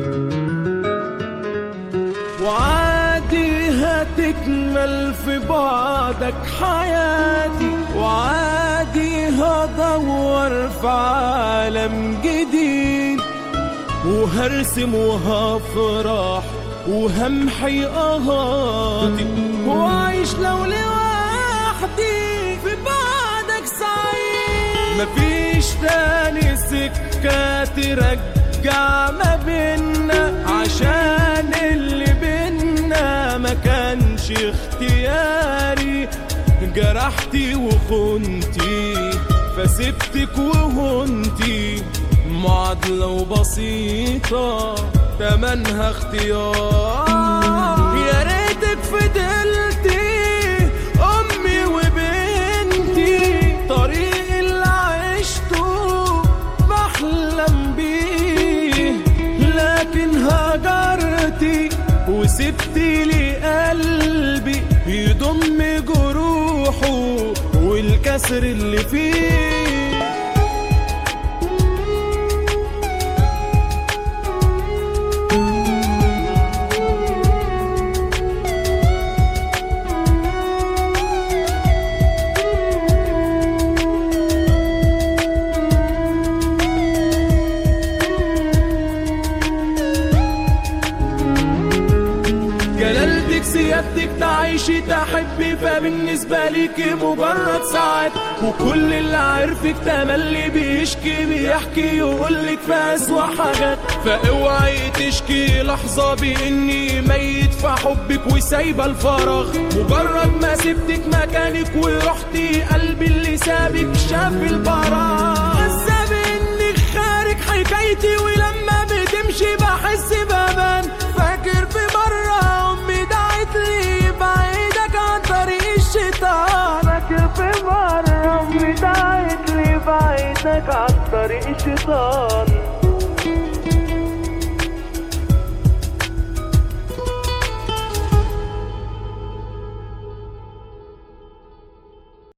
وعادي هتكمل في بعدك حياتي وعادي هدور في عالم جديد وهرسم وهفرح وهمحي قهاتي وعيش لو لوحدي في بعدك سعيد مفيش تاني سكة ترجع ما بينا عشان اللي بينا ما كانش اختياري جرحتي وخنتي فسبتك وهنتي معادلة وبسيطة تمنها اختيار يا ريتك فضلتي أمي وبنتي طريق اللي عشته بحلم بيه لكن هجرتي وسبتي لي قلبي يضم جروحه والكسر اللي فيه جلالتك سيادتك تعيشي تحبي فبالنسبة ليكي مجرد ساعات وكل اللي عارفك تملي بيشكي بيحكي يقولك في أسوأ حاجات فاوعي تشكي لحظة بإني ميت في حبك وسايبة الفراغ مجرد ما سبتك مكانك ورحتي قلبي اللي سابك شاف الفراغ حاسة بإنك خارج حكايتي ولما بتمشي بحس بأمان فاكر في مرة أمي دعت لي بعيدك عن طريق الشيطان فاكر في مرة أمي دعت لي بعيدك عن طريق الشيطان